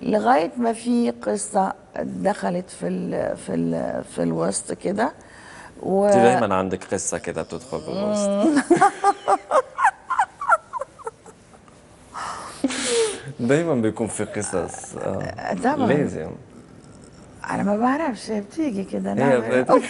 لغايه ما في قصه دخلت في ال في ال في الوسط كده و انت دايما عندك قصه كده بتدخل بالوسط دايما بيكون في قصص آه. طبعا لازم انا ما بعرفش هي بتيجي كده هي نعمل بت-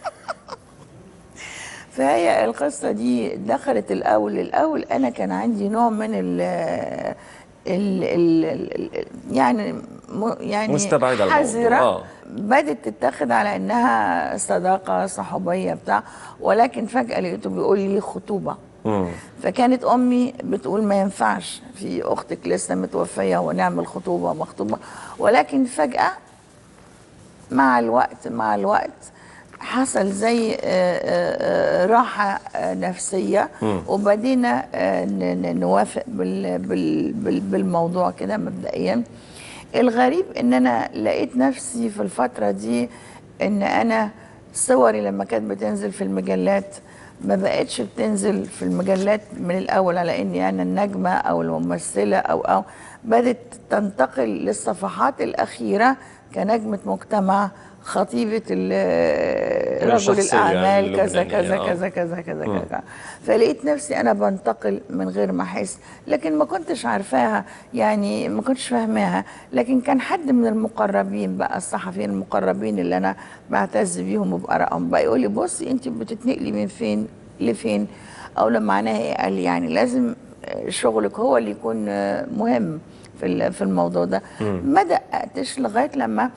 فهي القصة دي دخلت الأول الأول أنا كان عندي نوع من ال ال ال ال يعني م- يعني مستبعدة الموضوع، حذرة آه. بدت تتاخد على إنها صداقة صحوبية بتاع ولكن فجأة لقيته بيقول لي خطوبة مم. فكانت امي بتقول ما ينفعش في اختك لسه متوفيه ونعمل خطوبه مخطوبه ولكن فجاه مع الوقت مع الوقت حصل زي آه، آه، آه، راحه آه، نفسيه وبدينا آه، ن- ن- نوافق بال- بال- بال- بالموضوع كده مبدئيا الغريب ان انا لقيت نفسي في الفتره دي ان انا صوري لما كانت بتنزل في المجلات ما بقتش بتنزل في المجلات من الاول على اني انا النجمه او الممثله او او بدت تنتقل للصفحات الاخيره كنجمه مجتمع خطيبه ال- رجل شخصية الاعمال كذا اللبنانية، كذا آه. كذا كذا كذا كذا فلقيت نفسي انا بنتقل من غير ما احس لكن ما كنتش عارفاها يعني ما كنتش فاهماها لكن كان حد من المقربين بقى الصحفيين المقربين اللي انا بعتز بيهم وبارائهم بقى يقول لي بصي انت بتتنقلي من فين لفين او لما معناها ايه قال لي يعني لازم شغلك هو اللي يكون مهم في ال- في الموضوع ده ما دققتش لغايه لما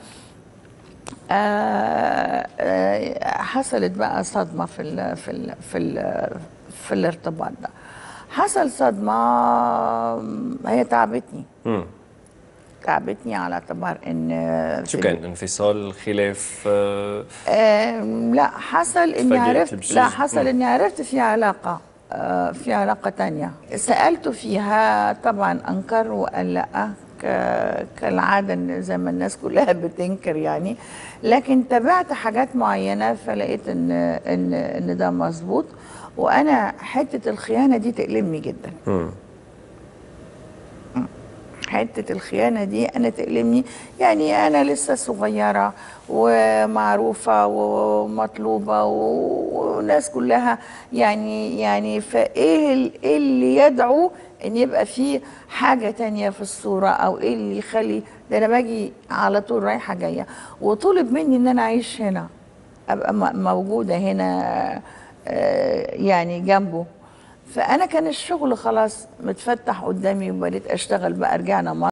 آه، آه، حصلت بقى صدمه في ال في ال في ال في الارتباط ده حصل صدمه هي تعبتني مم. تعبتني على اعتبار ان شو في- كان انفصال خلاف آه، آم، لا حصل اني تفاجأت عرفت بشيء. لا حصل مم. اني عرفت في علاقه آه، في علاقه تانية سالته فيها طبعا انكر وقال لا ك- كالعاده إن زي ما الناس كلها بتنكر يعني لكن تابعت حاجات معينه فلقيت ان ان ان ده مظبوط وانا حته الخيانه دي تألمني جدا مم. حته الخيانه دي انا تألمني يعني انا لسه صغيره ومعروفه ومطلوبه و- والناس كلها يعني يعني فايه ال- إيه اللي يدعو ان يبقى في حاجه تانية في الصوره او ايه اللي يخلي ده انا باجي على طول رايحه جايه وطلب مني ان انا اعيش هنا ابقى م- موجوده هنا آه، يعني جنبه فانا كان الشغل خلاص متفتح قدامي وبديت اشتغل بقى رجعنا مصر